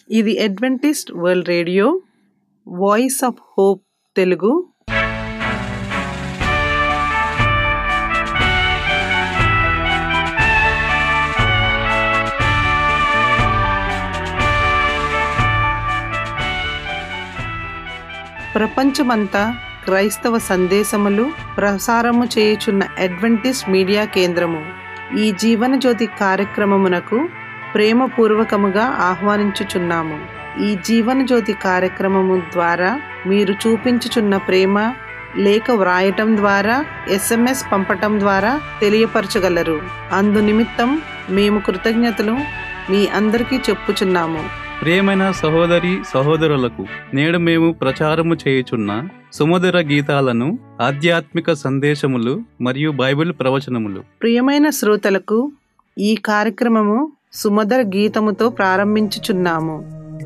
ఇది Adventist world radio voice of hope Telugu ప్రపంచమంతా క్రైస్తవ సందేశములు ప్రసారము చేయుచున్న అడ్వెంటిస్ట్ మీడియా కేంద్రము ఈ జీవన జ్యోతి కార్యక్రమమునకు ప్రేమపూర్వకముగా ఆహ్వానించుచున్నాము ఈ జీవన జ్యోతి కార్యక్రమము ద్వారా మీరు చూపించుచున్న ప్రేమ లేఖ వ్రాయటం ద్వారా ఎస్ఎంఎస్ పంపటం ద్వారా తెలియపరచగలరు అందు నిమిత్తం మేము కృతజ్ఞతలు మీ అందరికీ చెప్పుచున్నాము ప్రియమైన సహోదరి సహోదరులకు నేడు మేము ప్రచారము చేయుచున్న సుమధుర గీతాలను ఆధ్యాత్మిక సందేశములు మరియు బైబిల్ ప్రవచనములు ప్రియమైన శ్రోతలకు ఈ కార్యక్రమము సుమధుర గీతముతో ప్రారంభించుచున్నాము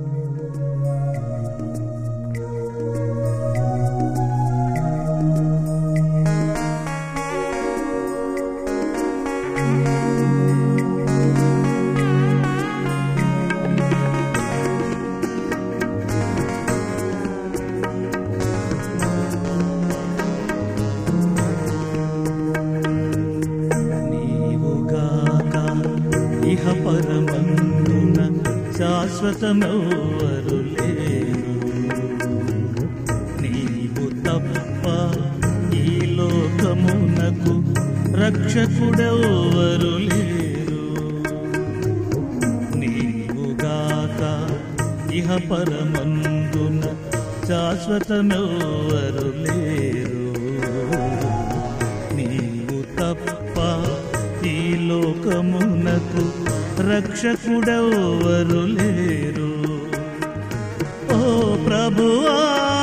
నీవుగాక ఇహ పరమందున శాశ్వతమెవ్వరు లేరు నీవు తప్ప ఈ లోకమునకు రక్షకుడెవ్వరు లేరు నీవుగాక ఇహ పరమందున శాశ్వతమెవ్వరు లేరు నీవు తప్ప ఈ లోకమునకు రక్షకుడెవ్వరు లేరు ఓ ప్రభువా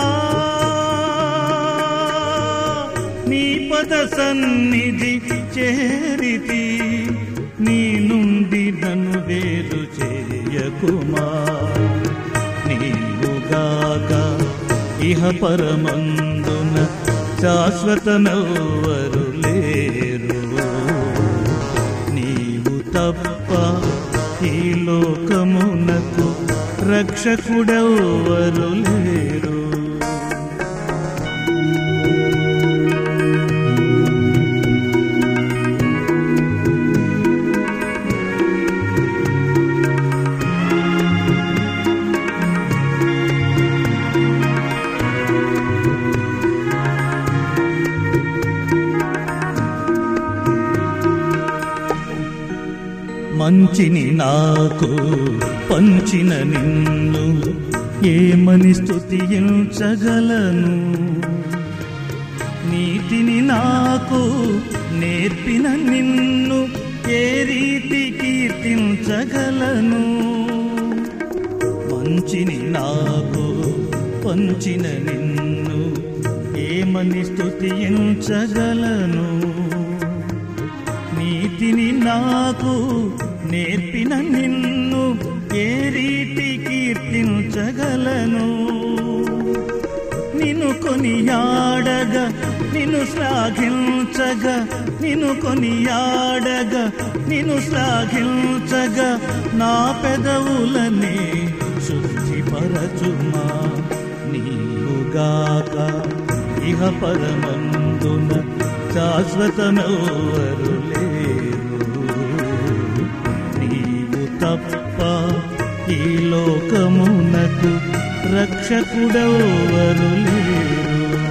నీ పద సన్నిధి చేరితి నీ నుండి నన్ను వేరు చేయకుమా నీవుగాక ఇహ పరమందున శాశ్వతమెవ్వరు లేరు నీవు తప్ప ఈ లోకమునకు రక్షకుడెవ్వరు లేరు మంచిని నాకు పంచిన నిన్ను ఏమని స్తుతించగలను నీతిని నాకు నేర్పిన నిన్ను ఏ రీతి కీర్తించగలను మంచిని నాకు పంచిన నిన్ను ఏమని స్తుతించగలను నీతిని నాకు నేర్పిన నిన్ను ఏ రీతి కీర్తించగలను నిన్ను కొనియాడగా నిన్ను శ్లాఘించగా నిన్ను కొనియాడగా నిన్ను శ్లాఘించగా నా పెదవులనే శుద్ధిపరచుమా నీవుగాక ఇహ పరమందున శాశ్వతమెవ్వరు లేరు నీవు తప్ప ఈ లోకమునకు రక్షకుడెవ్వరు లేరు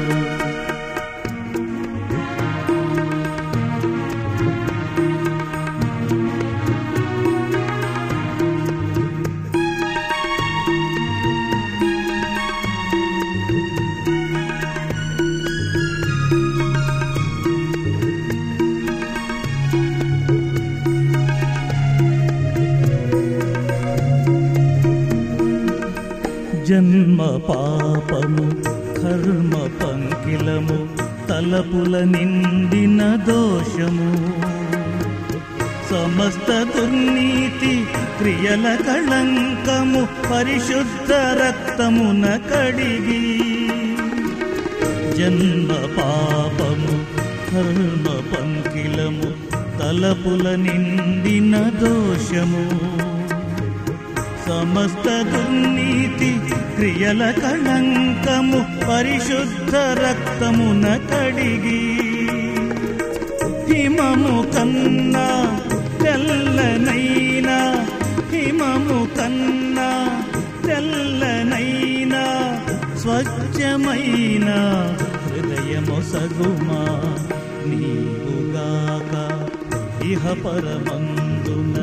జన్మ పాపము కర్మ పంకిలము తలపుల నిండిన దోషము సమస్త దుర్నీతి క్రియల కళంకము పరిశుద్ధ రక్తమున కడిగి జన్మ పాపము కర్మ పంకిలము తలపుల నిండిన దోషము సమస్త దుర్నీతి క్రియల కళంకము పరిశుద్ధ రక్తమున కడిగి హిమము కన్నా తెల్లనైనా హిమము కన్నా తెల్లనైనా స్వచ్ఛమైన హృదయమొసగుమా నీవుగాక ఇహ పరమందున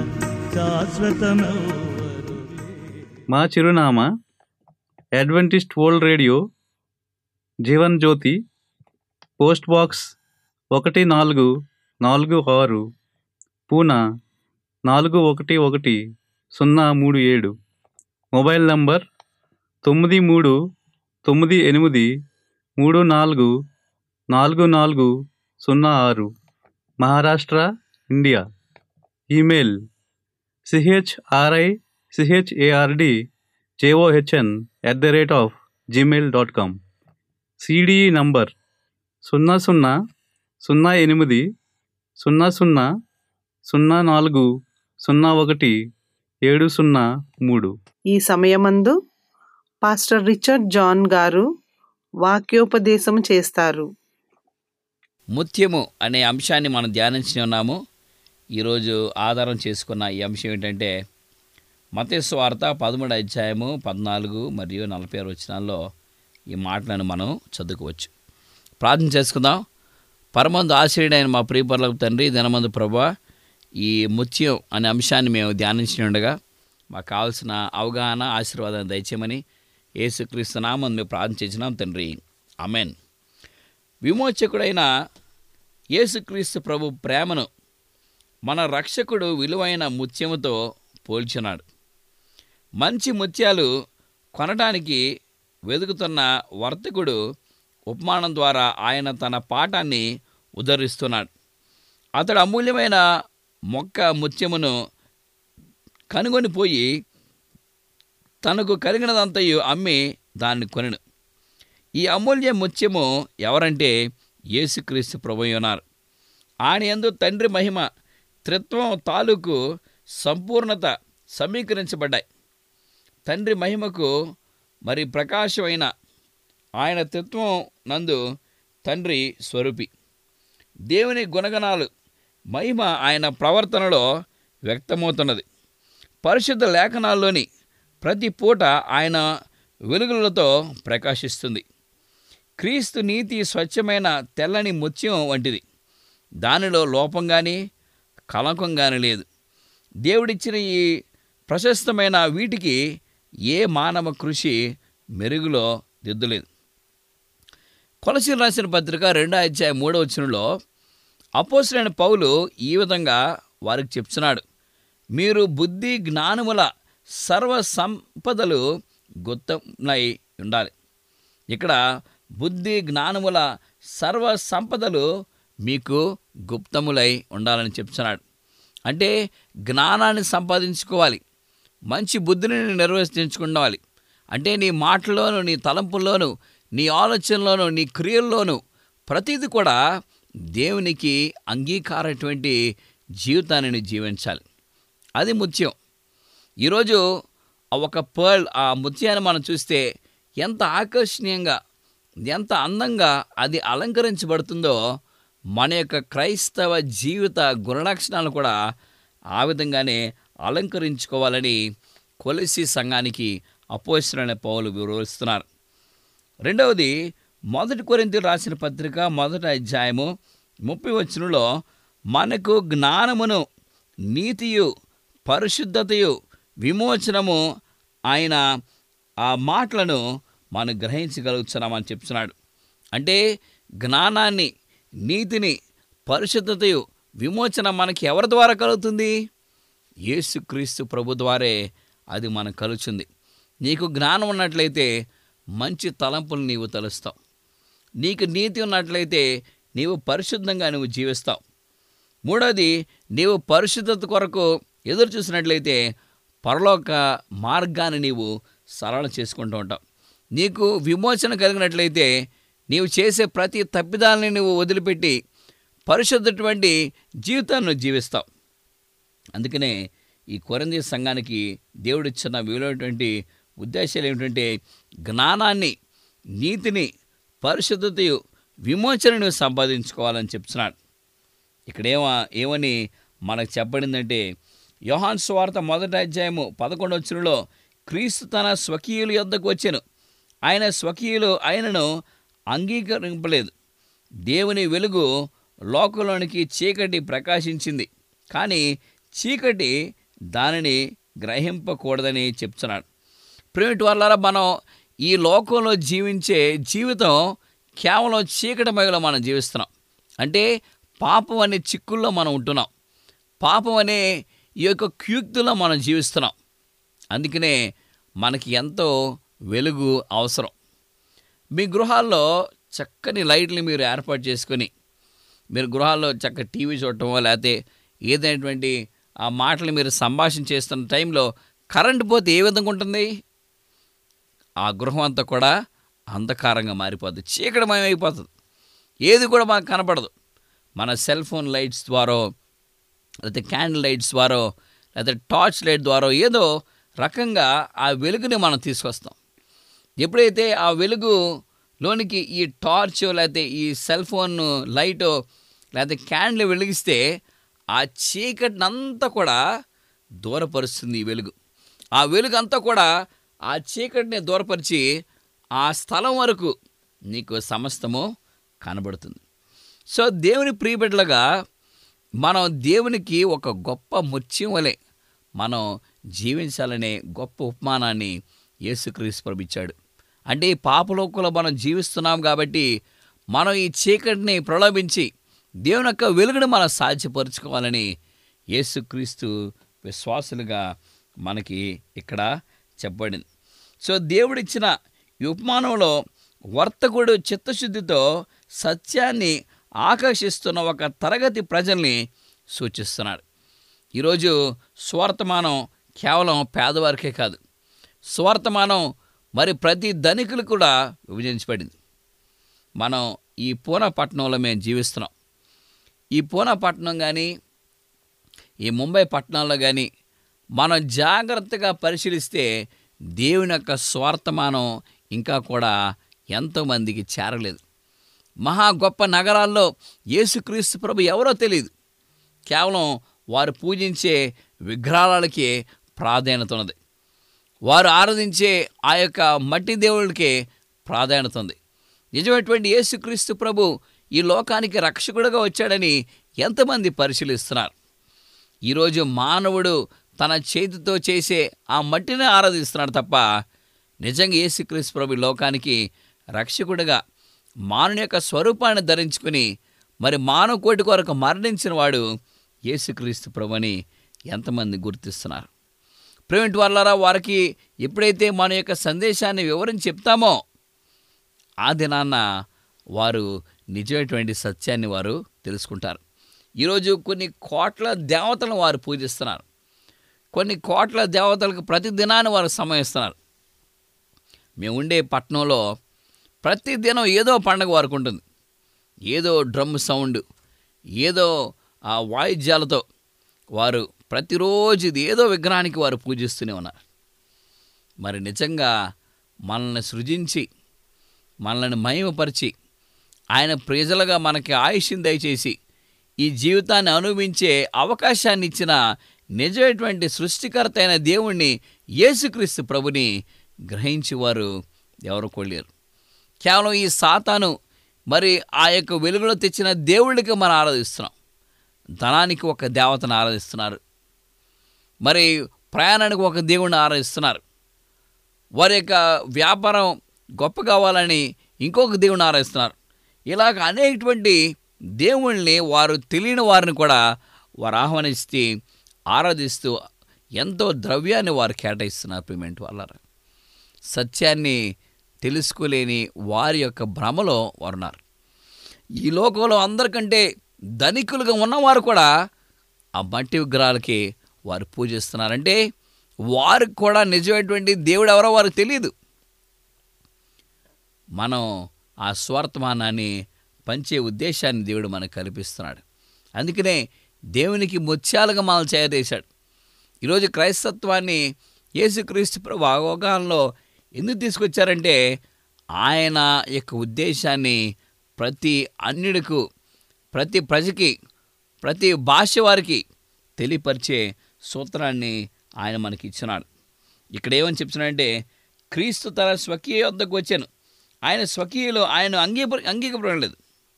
శాశ్వతమెవరు మా చిరునామా Adventist world radio Jeevan Jyothi post box ఒకటి నాలుగు నాలుగు ఆరు పూనా నాలుగు ఒకటి ఒకటి సున్నా మూడు ఏడు మొబైల్ నంబర్ తొమ్మిది మూడు తొమ్మిది ఎనిమిది మూడు నాలుగు నాలుగు నాలుగు సున్నా ఆరు Maharashtra India email C H R I C H A R D J O H N at the rate of Gmail dot com C D E number సున్నా సున్నా సున్నా ఎనిమిది సున్నా సున్నా సున్నా నాలుగు సున్నా ఒకటి ఏడు సున్నా మూడు ఈ సమయమందు పాస్టర్ రిచర్డ్ జాన్ గారు వాక్యోపదేశం చేస్తారు ముత్యము అనే అంశాన్ని మనం ధ్యానించి ఉన్నాము ఈరోజు ఆధారం చేసుకున్న ఈ అంశం ఏంటంటే మతేసు వార్త పదమూడు అధ్యాయము పద్నాలుగు మరియు నలభై ఆరు వచనాల్లో ఈ మాటలను మనం చదువుకోవచ్చు ప్రార్థన చేసుకుందాం పరమందు ఆశ్రయుడైన మా ప్రియపరులకు తండ్రి దినమందు ప్రభా ఈ ముత్యం అనే అంశాన్ని మేము ధ్యానించి ఉండగా మాకు కావాల్సిన అవగాహన ఆశీర్వాదాన్ని దయచేయమని యేసుక్రీస్తు నామం మేము ప్రార్థన చేసినాం తండ్రి అమెన్ విమోచకుడైన యేసుక్రీస్తు ప్రభు ప్రేమను మన రక్షకుడు విలువైన ముత్యముతో పోల్చున్నాడు మంచి ముత్యాలు కొనటానికి వెతుకుతున్న వర్తకుడు ఉపమానం ద్వారా ఆయన తన పాఠాన్ని ఉదరిస్తున్నాడు అతడు అమూల్యమైన మొక్క ముత్యమును కనుగొనిపోయి తనకు కలిగినదంతయు అమ్మి దాన్ని కొనెను ఈ అమూల్య ముత్యము ఎవరంటే యేసుక్రీస్తు ప్రభుయున్నారు ఆయన యందు తండ్రి మహిమ త్రిత్వం తాలూకు సంపూర్ణత సమీకరించబడ్డాయి తండ్రి మహిమకు మరి ప్రకాశమైన ఆయన త్రిత్వం నందు తండ్రి స్వరూపి దేవుని గుణగణాలు మహిమ ఆయన ప్రవర్తనలో వ్యక్తమవుతున్నది పరిశుద్ధ లేఖనాల్లోని ప్రతి పూట ఆయన వెలుగులతో ప్రకాశిస్తుంది క్రీస్తు నీతి స్వచ్ఛమైన తెల్లని ముత్యం వంటిది దానిలో లోపం కానీ కలంకం కానీ లేదు దేవుడిచ్చిన ఈ ప్రశస్తమైన వీటికి ఏ మానవ కృషి మెరుగులో దిద్దులేదు కొలసీలు రాసిన పత్రిక రెండో అధ్యాయం మూడో వచనంలో అపోసరైన పౌలు ఈ విధంగా వారికి చెప్తున్నాడు మీరు బుద్ధి జ్ఞానముల సర్వ సంపదలు గుప్తమై ఉండాలి ఇక్కడ బుద్ధి జ్ఞానముల సర్వ సంపదలు మీకు గుప్తములై ఉండాలని చెప్తున్నాడు అంటే జ్ఞానాన్ని సంపాదించుకోవాలి మంచి బుద్ధిని నిర్వర్తించుకోవాలి అంటే నీ మాటల్లోనూ నీ తలంపుల్లోనూ నీ ఆలోచనలోనూ నీ క్రియల్లోనూ ప్రతిదీ కూడా దేవునికి అంగీకారటువంటి జీవితాన్ని నువ్వు జీవించాలి అది ముత్యం ఈరోజు ఆ ఒక పర్ల్ ఆ ముత్యాన్ని మనం చూస్తే ఎంత ఆకర్షణీయంగా ఎంత అందంగా అది అలంకరించబడుతుందో మన యొక్క క్రైస్తవ జీవిత గుణలక్షణాలు కూడా ఆ విధంగానే అలంకరించుకోవాలని కొలిసి సంఘానికి అపోజిషన్ పౌలు వివరిస్తున్నారు రెండవది మొదటి కొరింతి రాసిన పత్రిక మొదటి అధ్యాయము ముప్పై వచనంలో మనకు జ్ఞానమును నీతియు పరిశుద్ధతయు విమోచనము ఆయన ఆ మాటలను మనం గ్రహించగలుగుతున్నామని చెప్తున్నాడు అంటే జ్ఞానాన్ని నీతిని పరిశుద్ధతయు విమోచన మనకి ఎవరి ద్వారా కలుగుతుంది యేసుక్రీస్తు ప్రభు ద్వారే అది మనకు కలుగుతుంది నీకు జ్ఞానం ఉన్నట్లయితే మంచి తలంపులు నీవు తలుస్తావు నీకు నీతి ఉన్నట్లయితే నీవు పరిశుద్ధంగా నువ్వు జీవిస్తావు మూడోది నీవు పరిశుద్ధత కొరకు ఎదురు చూసినట్లయితే పరలోక మార్గాన్ని నీవు సరళ చేసుకుంటూ ఉంటావు నీకు విమోచన కలిగినట్లయితే నీవు చేసే ప్రతి తప్పిదాలని నువ్వు వదిలిపెట్టి పరిశుద్ధటువంటి జీవితాన్ని నువ్వు జీవిస్తావు అందుకనే ఈ కొరంది సంఘానికి దేవుడిచ్చిన విలువైనటువంటి ఉద్దేశాలు ఏమిటంటే జ్ఞానాన్ని నీతిని పరిశుద్ధతయు విమోచనను సంపాదించుకోవాలని చెప్తున్నాడు ఇక్కడ ఏమ ఏమని మనకు చెప్పబడిందంటే యోహాన్ స్వార్థ మొదటి అధ్యాయము పదకొండు వచ్చినలో క్రీస్తు తన స్వకీయుల యొద్దకు వచ్చాను ఆయన స్వకీయులు ఆయనను అంగీకరింపలేదు దేవుని వెలుగు లోకంలోనికి చీకటి ప్రకాశించింది కానీ చీకటి దానిని గ్రహింపకూడదని చెప్తున్నాడు ప్రేమిటి వాళ్ళారా మనం ఈ లోకంలో జీవించే జీవితం కేవలం చీకటి మగలో మనం జీవిస్తున్నాం అంటే పాపం అనే చిక్కుల్లో మనం ఉంటున్నాం పాపం అనే ఈ యొక్క క్యూక్తులో మనం జీవిస్తున్నాం అందుకనే మనకి ఎంతో వెలుగు అవసరం మీ గృహాల్లో చక్కని లైట్లు మీరు ఏర్పాటు చేసుకొని మీరు గృహాల్లో చక్క టీవీ చూడటమో లేకపోతే ఏదైనటువంటి ఆ మాటలు మీరు సంభాషణ చేస్తున్న టైంలో కరెంట్ పోతే ఏ విధంగా ఉంటుంది ఆ గృహం అంతా కూడా అంధకారంగా మారిపోతుంది చీకటమయం అయిపోతుంది ఏది కూడా మనకు కనపడదు మన సెల్ ఫోన్ లైట్స్ ద్వారా లేకపోతే క్యాండిల్ లైట్స్ ద్వారా లేకపోతే టార్చ్ లైట్ ద్వారా ఏదో రకంగా ఆ వెలుగుని మనం తీసుకొస్తాం ఎప్పుడైతే ఆ వెలుగులోనికి ఈ టార్చ్ లేకపోతే ఈ సెల్ ఫోన్ లైట్ లేకపోతే క్యాండిల్ వెలిగిస్తే ఆ చీకటినంతా కూడా దూరపరుస్తుంది ఈ వెలుగు ఆ వెలుగు అంతా కూడా ఆ చీకటిని దూరపరిచి ఆ స్థలం వరకు నీకు సమస్తము కనబడుతుంది సో దేవుని ప్రియబిడ్డలుగా మనం దేవునికి ఒక గొప్ప ముత్యం వలె మనం జీవించాలనే గొప్ప ఉపమానాన్ని యేసుక్రీస్తు ప్రభు ఇచ్చాడు అంటే ఈ పాపలోకంలో మనం జీవిస్తున్నాం కాబట్టి మనం ఈ చీకటిని ప్రలోభించి దేవుని యొక్క వెలుగును మనం సాధ్యపరుచుకోవాలని యేసుక్రీస్తు విశ్వాసులుగా మనకి ఇక్కడ చెప్పబడింది సో దేవుడిచ్చిన ఈ ఉపమానంలో వర్తకుడు చిత్తశుద్ధితో సత్యాన్ని ఆకర్షిస్తున్న ఒక తరగతి ప్రజల్ని సూచిస్తున్నాడు ఈరోజు స్వార్థమానం కేవలం పేదవారికే కాదు స్వార్థమానం మరి ప్రతి ధనికులు కూడా విభజించబడింది మనం ఈ పూనా పట్టణంలో మేము జీవిస్తున్నాం ఈ పూనా పట్టణం కానీ ఈ ముంబై పట్టణాల్లో కానీ మనం జాగ్రత్తగా పరిశీలిస్తే దేవుని యొక్క స్వార్థమానం ఇంకా కూడా ఎంతోమందికి చేరలేదు మహా గొప్ప నగరాల్లో యేసుక్రీస్తు ప్రభు ఎవరో తెలియదు కేవలం వారు పూజించే విగ్రహాలకే ప్రాధాన్యత ఉన్నది వారు ఆరాధించే ఆ యొక్క మట్టి దేవుళ్ళకే ప్రాధాన్యత ఉంది నిజమైనటువంటి యేసుక్రీస్తు ప్రభు ఈ లోకానికి రక్షకుడుగా వచ్చాడని ఎంతమంది పరిశీలిస్తున్నారు ఈరోజు మానవుడు తన చేతితో చేసే ఆ మట్టిని ఆరాధిస్తున్నాడు తప్ప నిజంగా యేసుక్రీస్తు ప్రభు ఈ లోకానికి రక్షకుడిగా మానవుని యొక్క స్వరూపాన్ని ధరించుకుని మరి మానవ కోటి కొరకు మరణించిన వాడు యేసుక్రీస్తు ప్రభుని ఎంతమంది గుర్తిస్తున్నారు ప్రేమిటి వాళ్ళారా వారికి ఎప్పుడైతే మన యొక్క సందేశాన్ని వివరించి చెప్తామో ఆ దినాన్న వారు నిజమైనటువంటి సత్యాన్ని వారు తెలుసుకుంటారు ఈరోజు కొన్ని కోట్ల దేవతలను వారు పూజిస్తున్నారు కొన్ని కోట్ల దేవతలకు ప్రతి దినాన్ని వారు సమయిస్తున్నారు మేము ఉండే పట్టణంలో ప్రతి దినం ఏదో పండగ వారికి ఉంటుంది ఏదో డ్రమ్ సౌండ్ ఏదో ఆ వాయిద్యాలతో వారు ప్రతిరోజు ఇది ఏదో విగ్రహానికి వారు పూజిస్తూనే ఉన్నారు మరి నిజంగా మనల్ని సృజించి మనల్ని మహిమపరిచి ఆయన ప్రజలుగా మనకి ఆయుష్ని దయచేసి ఈ జీవితాన్ని అనుభవించే అవకాశాన్ని ఇచ్చిన నిజమైనటువంటి సృష్టికర్త అయిన దేవుణ్ణి యేసుక్రీస్తు ప్రభుని గ్రహించి వారు ఎవరు కొలేరు కేవలం ఈ సాతాను మరి ఆ యొక్క వెలుగులో తెచ్చిన దేవుళ్ళకి మనం ఆరాధిస్తున్నాం ధనానికి ఒక దేవతను ఆరాధిస్తున్నారు మరి ప్రయాణానికి ఒక దేవుణ్ణి ఆరాధిస్తున్నారు వారి యొక్క వ్యాపారం గొప్ప కావాలని ఇంకొక దేవుణ్ణి ఆరాధిస్తున్నారు ఇలాగ అనేకటువంటి దేవుళ్ళని వారు తెలియని వారిని కూడా వారు ఆహ్వానిస్తూ ఆరాధిస్తూ ఎంతో ద్రవ్యాన్ని వారు కేటాయిస్తున్నారు పేమెంట్ వాళ్ళ సత్యాన్ని తెలుసుకోలేని వారి యొక్క భ్రమలో వారు ఉన్నారు ఈ లోకంలో అందరికంటే ధనికులుగా ఉన్నవారు కూడా ఆ మట్టి విగ్రహాలకి వారు పూజిస్తున్నారంటే వారికి కూడా నిజమైనటువంటి దేవుడు ఎవరో వారికి తెలియదు మనం ఆ స్వార్థమానాన్ని పంచే ఉద్దేశాన్ని దేవుడు మనకు కల్పిస్తున్నాడు అందుకనే దేవునికి ముత్యాలుగా మనల్ని చేరదీశాడు ఈరోజు క్రైస్తత్వాన్ని యేసుక్రీస్తు ప్రభు అవగాహనలో ఎందుకు తీసుకొచ్చారంటే ఆయన యొక్క ఉద్దేశాన్ని ప్రతి అన్యుడికు ప్రతి ప్రజకి ప్రతి భాష వారికి తెలియపరిచే సూత్రాన్ని ఆయన మనకి ఇచ్చినాడు ఇక్కడ ఏమని చెప్తున్నాడంటే క్రీస్తు తన స్వకీయ వద్దకు వచ్చాను ఆయన స్వకీయలో ఆయన అంగీకర అంగీకరించలేదు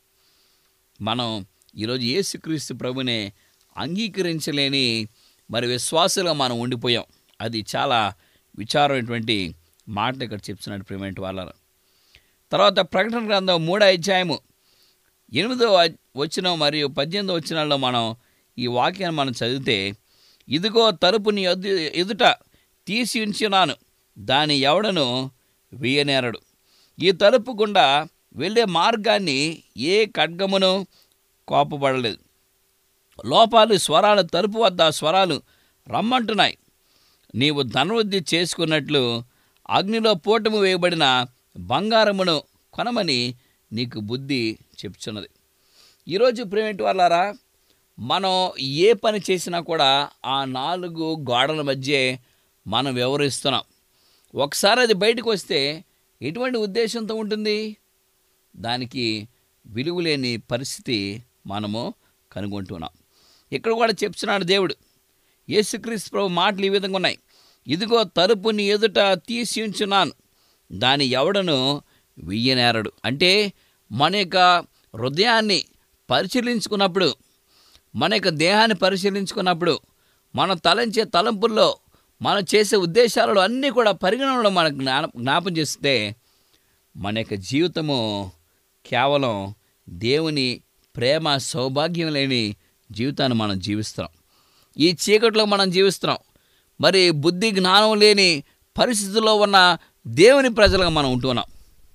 మనం ఈరోజు యేసుక్రీస్తు ప్రభునే అంగీకరించలేని మరి విశ్వాసులుగా మనం ఉండిపోయాం అది చాలా విచారమైనటువంటి మాట ఇక్కడ చెప్తున్నాడు ప్రేమేంటి వాళ్ళ తర్వాత ప్రకటన గ్రంథం మూడో అధ్యాయము ఎనిమిదో వచ్చిన మరియు పద్దెనిమిదో వచ్చినాల్లో మనం ఈ వాక్యాన్ని మనం చదివితే ఇదిగో తలుపుని ఎదు ఎదుట తీసి ఉంచినాను దాని ఎవడను వేయనేరడు ఈ తలుపు గుండా వెళ్ళే మార్గాన్ని ఏ ఖడ్గమును కోపపడలేదు లోపాలు స్వరాలు తలుపు వద్ద స్వరాలు రమ్మంటున్నాయి నీవు ధనవృద్ధి చేసుకున్నట్లు అగ్నిలో పోటము వేయబడిన బంగారమును కొనమని నీకు బుద్ధి చెప్తున్నది ఈరోజు ప్రేమేంటి వాళ్ళారా మనం ఏ పని చేసినా కూడా ఆ నాలుగు గోడల మధ్య మనం వ్యవహరిస్తున్నాం ఒకసారి అది బయటకు వస్తే ఎటువంటి ఉద్దేశంతో ఉంటుంది దానికి విలువలేని పరిస్థితి మనము కనుగొంటున్నాం ఇక్కడ కూడా చెప్తున్నాడు దేవుడు యేసుక్రీస్తు ప్రభు మాటలు ఈ విధంగా ఉన్నాయి ఇదిగో తలుపుని ఎదుట తీసి ఉంచున్నాను దాని ఎవడను వెయ్యనేరడు అంటే మన యొక్క హృదయాన్ని పరిశీలించుకున్నప్పుడు మన యొక్క దేహాన్ని పరిశీలించుకున్నప్పుడు మన తలంచే తలంపుల్లో మనం చేసే ఉద్దేశాలలో అన్నీ కూడా పరిగణనలో మనకు జ్ఞా జ్ఞాపం చేస్తే మన యొక్క జీవితము కేవలం దేవుని ప్రేమ సౌభాగ్యం లేని జీవితాన్ని మనం జీవిస్తున్నాం ఈ చీకట్లో మనం జీవిస్తున్నాం మరి బుద్ధి జ్ఞానం లేని పరిస్థితుల్లో ఉన్న దేవుని ప్రజలుగా మనం ఉంటున్నాం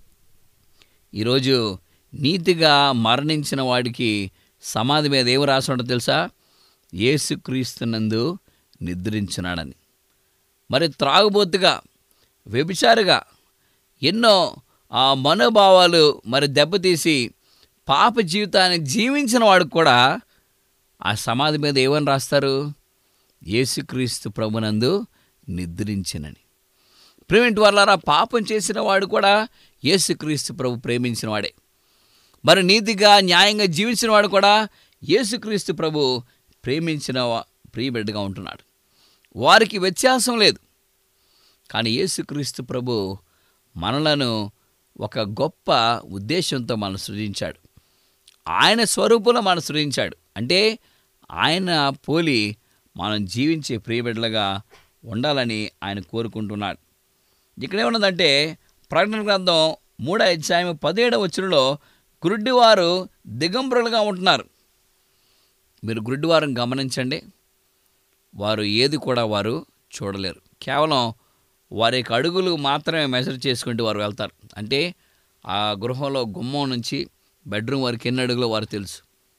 ఈరోజు నీతిగా మరణించిన వాడికి సమాధి మీద ఏమి రాసి ఉంటుందో తెలుసా యేసుక్రీస్తునందు నిద్రించున్నాడని మరి త్రాగుబోతుగా వ్యభిచారిగా ఎన్నో ఆ మనోభావాలు మరి దెబ్బతీసి పాప జీవితాన్ని జీవించిన వాడు కూడా ఆ సమాధి మీద ఏమని రాస్తారు యేసుక్రీస్తు ప్రభునందు నిద్రించినని ప్రేమింటి వాళ్ళారా పాపం చేసిన వాడు కూడా యేసుక్రీస్తు ప్రభు ప్రేమించిన వాడే మరి నీతిగా న్యాయంగా జీవించిన వాడు కూడా యేసుక్రీస్తు ప్రభు ప్రేమించిన వా- ప్రియబిడ్డగా ఉంటున్నాడు వారికి వ్యత్యాసం లేదు కానీ యేసుక్రీస్తు ప్రభు మనలను ఒక గొప్ప ఉద్దేశంతో మనం సృజించాడు ఆయన స్వరూపంలో మనం సృజించాడు అంటే ఆయన పోలి మనం జీవించే ప్రియబిడ్డలుగా ఉండాలని ఆయన కోరుకుంటున్నాడు ఇక్కడ ఏమన్నదంటే ప్రకటన గ్రంథం మూడో అధ్యాయం పదిహేడవ వచ్చులో గురుడ్డివారు దిగంబరులుగా ఉంటున్నారు మీరు గురుడ్డివారం గమనించండి వారు ఏది కూడా వారు చూడలేరు కేవలం వారి యొక్క అడుగులు మాత్రమే మెజర్ చేసుకుంటూ వారు వెళ్తారు అంటే ఆ గృహంలో గుమ్మం నుంచి బెడ్రూమ్ వరకు ఎన్ని అడుగులో వారు తెలుసు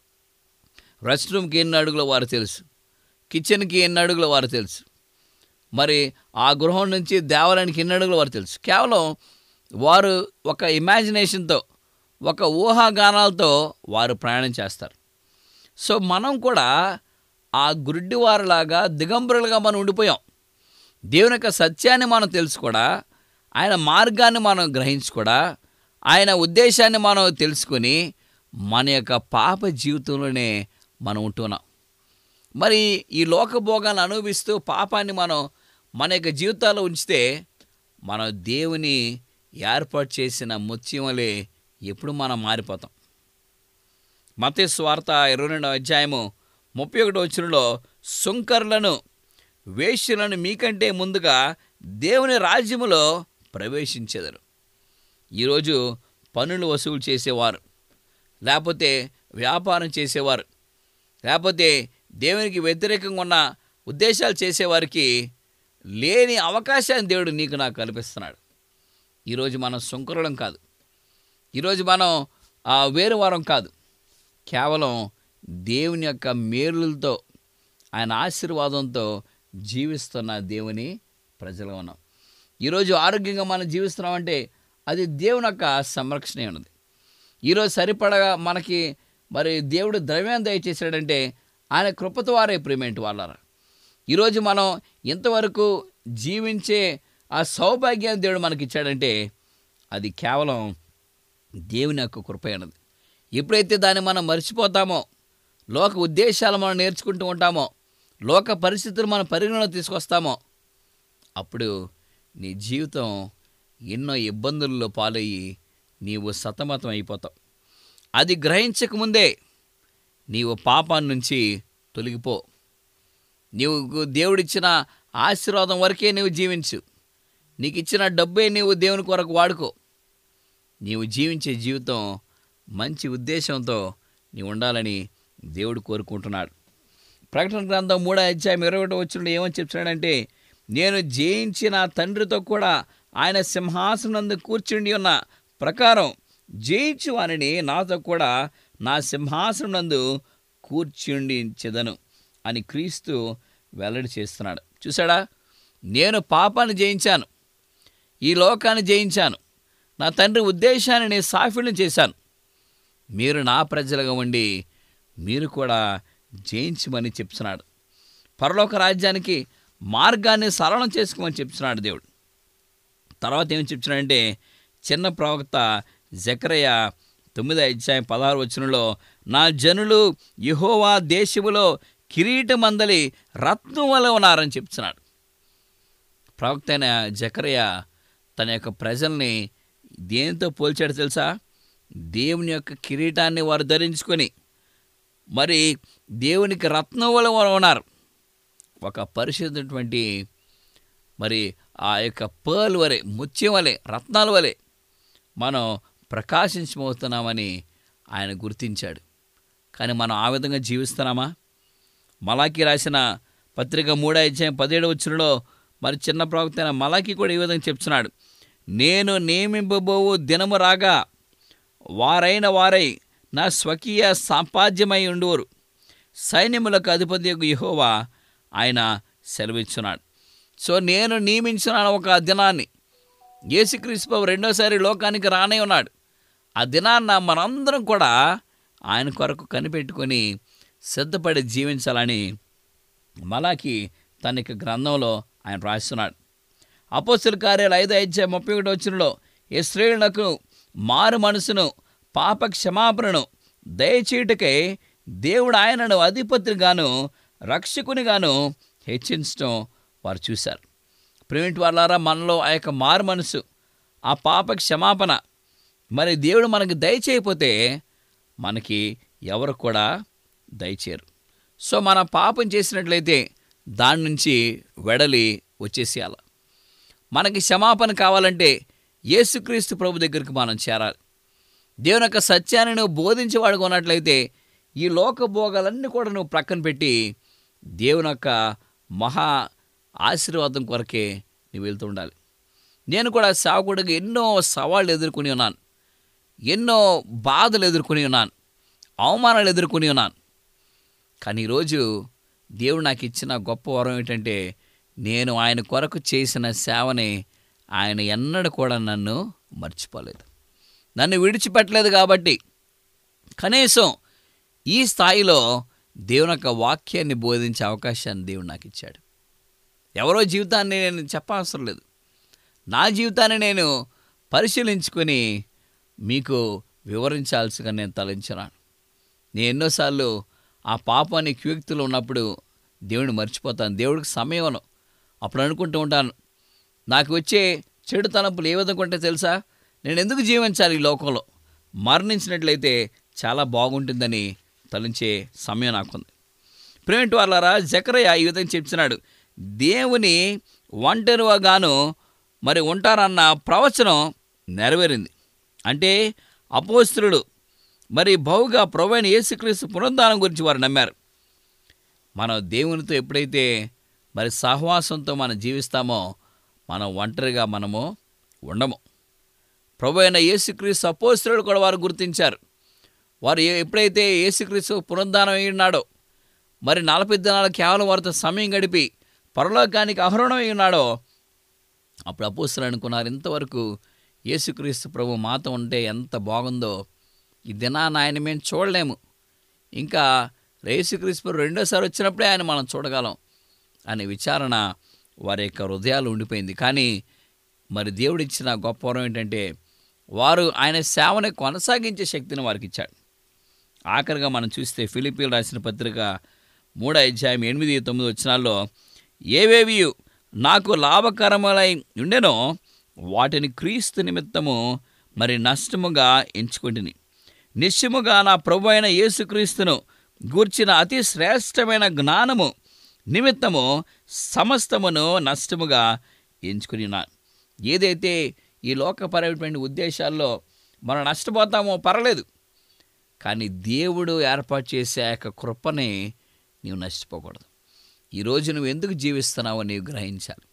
రెస్ట్ రూమ్కి ఎన్ని అడుగులో వారు తెలుసు కిచెన్కి ఎన్ని అడుగులో వారు తెలుసు మరి ఆ గృహం నుంచి దేవాలయానికి ఎన్ని అడుగులో వారు తెలుసు కేవలం వారు ఒక ఇమాజినేషన్తో ఒక ఊహాగానాలతో వారు ప్రయాణం చేస్తారు సో మనం కూడా ఆ గుడ్డివారులాగా దిగంబరులుగా మనం ఉండిపోయాం దేవుని యొక్క సత్యాన్ని మనం తెలుసుకోడా ఆయన మార్గాన్ని మనం గ్రహించుకోడా ఆయన ఉద్దేశాన్ని మనం తెలుసుకొని మన యొక్క పాప జీవితంలోనే మనం ఉంటున్నాం మరి ఈ లోకభోగాన్ని అనుభవిస్తూ పాపాన్ని మనం మన యొక్క జీవితాల్లో ఉంచితే మనం దేవుని ఏర్పాటు చేసిన ముత్యములే ఎప్పుడు మనం మారిపోతాం మత స్వార్త ఇరవై రెండవ అధ్యాయము ముప్పై ఒకటో వచ్చినలో సుంకర్లను వేశ్యలను మీకంటే ముందుగా దేవుని రాజ్యములో ప్రవేశించెదరు ఈరోజు పన్నులు వసూలు చేసేవారు లేకపోతే వ్యాపారం చేసేవారు లేకపోతే దేవునికి వ్యతిరేకంగా ఉన్న ఉద్దేశాలు చేసేవారికి లేని అవకాశాన్ని దేవుడు నీకు నాకు కల్పిస్తున్నాడు ఈరోజు మనం సుంకరులం కాదు ఈరోజు మనం ఆ, వేరు వారం కాదు కేవలం దేవుని యొక్క మేలులతో ఆయన ఆశీర్వాదంతో జీవిస్తున్న దేవుని ప్రజలు ఉన్నాం ఈరోజు ఆరోగ్యంగా మనం జీవిస్తున్నామంటే అది దేవుని యొక్క సంరక్షణ ఉన్నది ఈరోజు సరిపడగా మనకి మరి దేవుడు ద్రవ్యాన్ని దయచేసాడంటే ఆయన కృపతో వారే ప్రేమేంటి వాళ్ళారా ఈరోజు మనం ఇంతవరకు జీవించే ఆ సౌభాగ్యాన్ని దేవుడు మనకి ఇచ్చాడంటే అది కేవలం దేవుని యొక్క కృప అన్నది ఎప్పుడైతే దాన్ని మనం మర్చిపోతామో లోక ఉద్దేశాలు మనం నేర్చుకుంటూ ఉంటామో లోక పరిస్థితులు మనం పరిగణలో తీసుకొస్తామో అప్పుడు నీ జీవితం ఎన్నో ఇబ్బందుల్లో పాలయ్యి నీవు సతమతం అయిపోతావు అది గ్రహించకముందే నీవు పాపాన్ని నుంచి తొలగిపో నీవు దేవుడిచ్చిన ఆశీర్వాదం వరకే నీవు జీవించు నీకు ఇచ్చిన డబ్బే నీవు దేవుని కొరకు వాడుకో నీవు జీవించే జీవితం మంచి ఉద్దేశంతో నీవు ఉండాలని దేవుడు కోరుకుంటున్నాడు ప్రకటన గ్రంథం మూడో అధ్యాయం ఇరవై ఒకటో వచ్చిన ఏమని చెప్తున్నాడంటే నేను జయించిన తండ్రితో కూడా ఆయన సింహాసనందు కూర్చుండి ఉన్న ప్రకారం జయించు వారిని నాతో కూడా నా సింహాసనం నందు కూర్చుండించెదను అని క్రీస్తు వెల్లడి చేస్తున్నాడు చూసాడా నేను పాపాన్ని జయించాను ఈ లోకాన్ని జయించాను నా తండ్రి ఉద్దేశాన్ని నేను సాఫల్యం చేశాను మీరు నా ప్రజలుగా ఉండి మీరు కూడా జయించమని చెప్తున్నాడు పరలోక రాజ్యానికి మార్గాన్ని సరళం చేసుకోమని చెప్తున్నాడు దేవుడు తర్వాత ఏం చెప్తున్నాడంటే చిన్న ప్రవక్త జకరయ్య తొమ్మిదో అధ్యాయం పదహారు వచనంలో నా జనులు యహోవా దేశములో కిరీటమందలి రత్నం వల్ల ఉన్నారని చెప్తున్నాడు ప్రవక్త అయిన జకరయ్య తన యొక్క ప్రజల్ని దేనితో పోల్చాడు తెలుసా దేవుని యొక్క కిరీటాన్ని వారు ధరించుకొని మరి దేవునికి రత్నం వల్ల వారు ఉన్నారు ఒక పరిశుద్ధటువంటి మరి ఆ యొక్క పర్ల్ వలె ముత్యం వలె రత్నాల వలె మనం ప్రకాశించబోతున్నామని ఆయన గుర్తించాడు కానీ మనం ఆ విధంగా జీవిస్తున్నామా మలాకి రాసిన పత్రిక మూడో అధ్యాయం పదిహేడు వచ్చినలో మరి చిన్న ప్రవక్త అయిన మలాకి కూడా ఈ విధంగా చెప్తున్నాడు నేను నియమింపబోవు దినము రాగా వారైన వారై నా స్వకీయ సంపాద్యమై ఉండువరు సైన్యములకు అధిపతి యొక్క యెహోవా ఆయన సెలవిచ్చున్నాడు సో నేను నియమించిన ఒక దినాన్ని యేసుక్రీస్తు రెండోసారి లోకానికి రానే ఉన్నాడు ఆ దినాన్న మనందరం కూడా ఆయన కొరకు కనిపెట్టుకొని సిద్ధపడి జీవించాలని మలాకి తన యొక్క గ్రంథంలో ఆయన రాస్తున్నాడు అపోస్తుల కార్యాలు ఐదు ఐదు ముప్పై ఒకటి వచ్చినలో ఇస్రాయేళ్లకు మారు మనసును పాప క్షమాపణను దయచేయుటకై దేవుడు ఆయనను అధిపతిగాను రక్షకునిగాను హెచ్చించడం వారు చూశారు ప్రేమిటి వాళ్ళారా మనలో ఆ యొక్క మారు మనసు ఆ పాప క్షమాపణ మరి దేవుడు మనకి దయచేయకపోతే మనకి ఎవరు కూడా దయచేయరు సో మన పాపం చేసినట్లయితే దాని నుంచి వెడలి వచ్చేసేయాలి మనకి క్షమాపణ కావాలంటే యేసుక్రీస్తు ప్రభు దగ్గరికి మనం చేరాలి దేవుని యొక్క సత్యాన్ని నువ్వు బోధించేవాడుగా ఉన్నట్లయితే ఈ లోక భోగాలన్నీ కూడా నువ్వు ప్రక్కన పెట్టి దేవుని యొక్క మహా ఆశీర్వాదం కొరకే నువ్వు వెళ్తూ ఉండాలి నేను కూడా సాగుడికి ఎన్నో సవాళ్ళు ఎదుర్కొని ఉన్నాను ఎన్నో బాధలు ఎదుర్కొని ఉన్నాను అవమానాలు ఎదుర్కొని ఉన్నాను కానీ ఈరోజు దేవుడు నాకు ఇచ్చిన గొప్ప వరం ఏంటంటే నేను ఆయన కొరకు చేసిన సేవని ఆయన ఎన్నడూ కూడా నన్ను మర్చిపోలేదు నన్ను విడిచిపెట్టలేదు కాబట్టి కనీసం ఈ స్థాయిలో దేవుని యొక్క వాక్యాన్ని బోధించే అవకాశాన్ని దేవుడు నాకు ఇచ్చాడు ఎవరో జీవితాన్ని నేను చెప్పవసరం లేదు నా జీవితాన్ని నేను పరిశీలించుకొని మీకు వివరించాల్సిగా నేను తలంచున్నాను నేను ఎన్నోసార్లు ఆ పాపాన్ని క్యూక్తులు ఉన్నప్పుడు దేవుడిని మర్చిపోతాను దేవుడికి సమయం అప్పుడు అనుకుంటూ ఉంటాను నాకు వచ్చే చెడు తలంపులు ఏ విధంగా ఉంటే తెలుసా నేను ఎందుకు జీవించాలి ఈ లోకంలో మరణించినట్లయితే చాలా బాగుంటుందని తలించే సమయం నాకుంది ప్రేమిటి వాళ్ళారా జకరయ్య ఈ విధంగా చెప్తున్నాడు దేవుని ఒంటరిగాను మరి ఉంటారన్న ప్రవచనం నెరవేరింది అంటే అపోస్తులుడు మరి బహుగా ప్రవైన యేసుక్రీస్తు పునరుద్ధానం గురించి వారు నమ్మారు మనం దేవునితో ఎప్పుడైతే మరి సహవాసంతో మనం జీవిస్తామో మనం ఒంటరిగా మనము ఉండము ప్రభు అయిన యేసుక్రీస్తు అపోస్తులు కూడా వారు గుర్తించారు వారు ఏ- ఎప్పుడైతే యేసుక్రీస్తు పునరుద్ధానం అయి ఉన్నాడో మరి నలభై దినాలు కేవలం వారితో సమయం గడిపి పరలోకానికి అహరణం అయి ఉన్నాడో అప్పుడు అపోస్తులు అనుకున్నారు ఇంతవరకు యేసుక్రీస్తు ప్రభు మాతో ఉంటే ఎంత బాగుందో ఈ దినాన్ని ఆయన మేము చూడలేము ఇంకా యేసుక్రీస్తు ప్రభు రెండోసారి వచ్చినప్పుడే ఆయన మనం చూడగలం అనే విచారణ వారి యొక్క హృదయాలు ఉండిపోయింది కానీ మరి దేవుడిచ్చిన గొప్ప వరం ఏంటంటే వారు ఆయన సేవని కొనసాగించే శక్తిని వారికి ఇచ్చాడు ఆఖరిగా మనం చూస్తే ఫిలిపీలు రాసిన పత్రిక మూడో అధ్యాయం ఎనిమిది తొమ్మిది వచ్చినాల్లో ఏవేవి నాకు లాభకరములై ఉండెనో వాటిని క్రీస్తు నిమిత్తము మరి నష్టముగా ఎంచుకుంటుని నిశ్చయముగా నా ప్రభు అయిన యేసుక్రీస్తును గూర్చిన అతి శ్రేష్టమైన జ్ఞానము నిమిత్తము సమస్తమును నష్టముగా ఎంచుకుని ఏదైతే ఈ లోకపరమైనటువంటి ఉద్దేశాల్లో మనం నష్టపోతామో పర్లేదు కానీ దేవుడు ఏర్పాటు చేసే ఆ యొక్క కృపని నీవు నష్టపోకూడదు ఈరోజు నువ్వు ఎందుకు జీవిస్తున్నావో నీవు గ్రహించాలి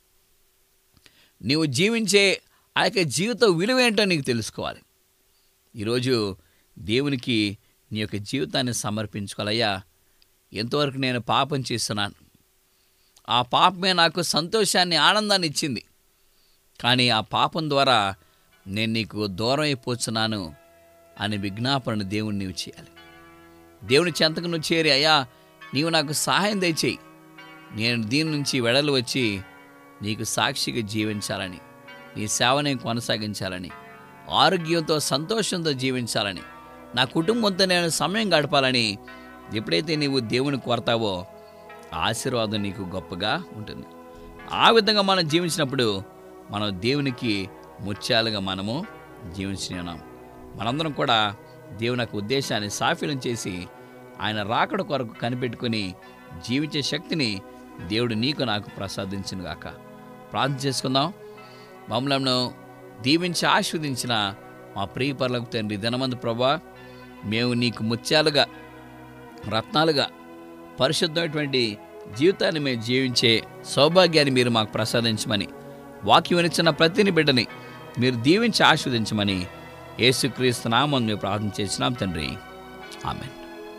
నీవు జీవించే ఆ యొక్క జీవిత విలువ ఏంటో నీకు తెలుసుకోవాలి ఈరోజు దేవునికి నీ యొక్క జీవితాన్ని సమర్పించుకోవాలయ్యా ఎంతవరకు నేను పాపం చేస్తున్నాను ఆ పాపమే నాకు సంతోషాన్ని ఆనందాన్ని ఇచ్చింది కానీ ఆ పాపం ద్వారా నేను నీకు దూరం అయిపోతున్నాను అనే విజ్ఞాపనను దేవుని నీవు చేయాలి దేవుని చెంతకు నువ్వు చేరి అయ్యా నీవు నాకు సహాయం దయచేయి నేను దీని నుంచి వెడలు వచ్చి నీకు సాక్షిగా జీవించాలని నీ సేవని కొనసాగించాలని ఆరోగ్యంతో సంతోషంతో జీవించాలని నా కుటుంబంతో నేను సమయం గడపాలని ఎప్పుడైతే నీవు దేవుని కోరతావో ఆశీర్వాదం నీకు గొప్పగా ఉంటుంది ఆ విధంగా మనం జీవించినప్పుడు మనం దేవునికి ముత్యాలుగా మనము జీవించున్నాం మనందరం కూడా దేవుని యొక్క ఉద్దేశాన్ని సాఫీలం చేసి ఆయన రాకడ కొరకు కనిపెట్టుకుని జీవించే శక్తిని దేవుడు నీకు నాకు ప్రసాదించును గాక ప్రార్థన చేసుకుందాం మమ్మలను దీవించి ఆస్వాదించిన మా ప్రియ పర్లకు తండ్రి దినమందు ప్రభా మేము నీకు ముత్యాలుగా రత్నాలుగా పరిశుద్ధమైనటువంటి జీవితాన్ని మేము జీవించే సౌభాగ్యాన్ని మీరు మాకు ప్రసాదించమని వాక్యం ఇచ్చిన ప్రతిని బిడ్డని మీరు దీవించి ఆస్వాదించమని యేసుక్రీస్తు నామం మేము ప్రార్థన చేసినాం తండ్రి ఆమెన్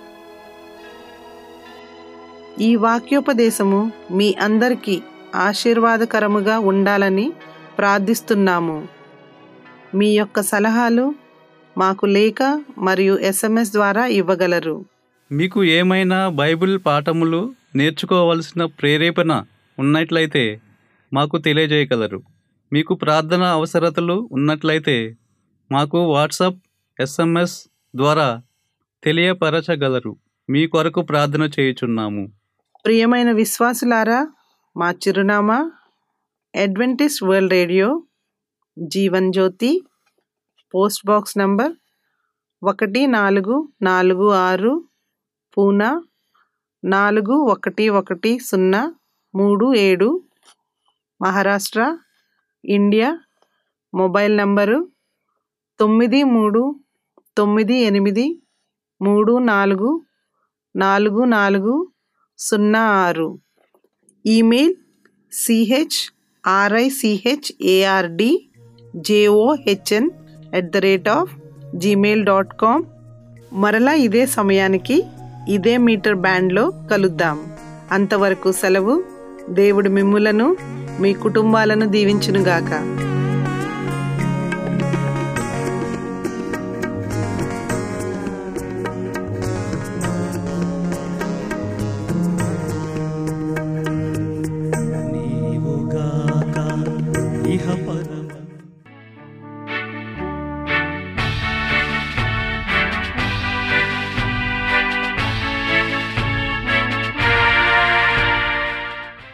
ఈ వాక్యోపదేశము మీ అందరికీ ఆశీర్వాదకరముగా ఉండాలని ప్రార్థిస్తున్నాము మీ యొక్క సలహాలు మాకు లేఖ మరియు ఎస్ఎంఎస్ ద్వారా ఇవ్వగలరు మీకు ఏమైనా బైబిల్ పాఠములు నేర్చుకోవలసిన ప్రేరేపణ ఉన్నట్లయితే మాకు తెలియజేయగలరు మీకు ప్రార్థన అవసరతలు ఉన్నట్లయితే మాకు వాట్సాప్ ఎస్ఎంఎస్ ద్వారా తెలియపరచగలరు మీ కొరకు ప్రార్థన చేయుచున్నాము ప్రియమైన విశ్వాసులారా మా చిరునామా Adventist world radio Jeevan Jyothi post box number ఒకటి నాలుగు నాలుగు ఆరు పూనా నాలుగు ఒకటి ఒకటి సున్నా మూడు ఏడు మహారాష్ట్ర ఇండియా మొబైల్ నంబరు తొమ్మిది మూడు తొమ్మిది ఎనిమిది మూడు నాలుగు నాలుగు నాలుగు సున్నా ఆరు email C H R I C H A R D J O H N at the rate of Gmail dot com మరలా ఇదే సమయానికి ఇదే మీటర్ బ్యాండ్లో కలుద్దాం అంతవరకు సెలవు దేవుడు మిమ్ములను మీ కుటుంబాలను దీవించునుగాక